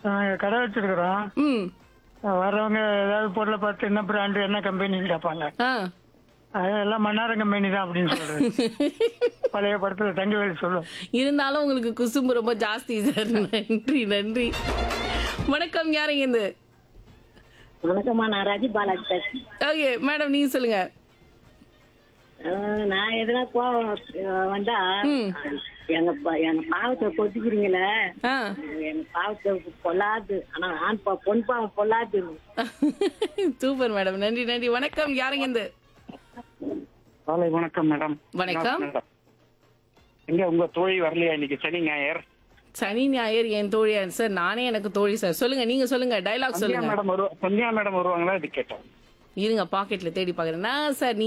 நாங்கள் கடை வச்சிருக்கிறோம் ம் வர்றவங்க ஏதாவது பொருளை பார்த்து என்ன பிராண்டு என்ன கம்பெனின்னு கேட்பாங்க ஆ அதெல்லாம் மன்னாரம் கம்பெனி தான் அப்படின்னு சொல்றது பழைய படத்துல தங்கவேலு சொல்லும் இருந்தாலும் உங்களுக்கு குசும்பு ரொம்ப ஜாஸ்தி சார் நன்றி நன்றி வணக்கம் யாருங்க இந்த வணக்கம்மா நான் ரஜி பாலாஜி பேசுறேன் ஓகே மேடம் நீங்க சொல்லுங்க அஹ் நான் எதுனா கோவம் அஹ் வந்தா ம். எங்க ப- எங்க பாவத்தை கொத்திக்கிறீங்களே ஆ எங்க பாவத்தை பொல்லாது ஆனா ஆண் பா பொன் பாவம் பொல்லாது சூப்பர் மேடம் நன்றி நன்றி வணக்கம் யாருங்க இந்த காலை வணக்கம் மேடம் வணக்கம். மேடம். எங்க உங்க தோழி வரலையா இன்னைக்கு சனி ஞாயிறு சனி ஞாயிறு என் தோழி சார் நானே எனக்கு தோழி சார் சொல்லுங்க நீங்க சொல்லுங்க டைலாக் சந்தியா சொல்லுங்க மேடம் வருவா சந்தியா மேடம் வருவாங்களா இது கேட்டோம் இருங்க பாக்கெட்ல தேடி பாக்குறேன் நான் சார்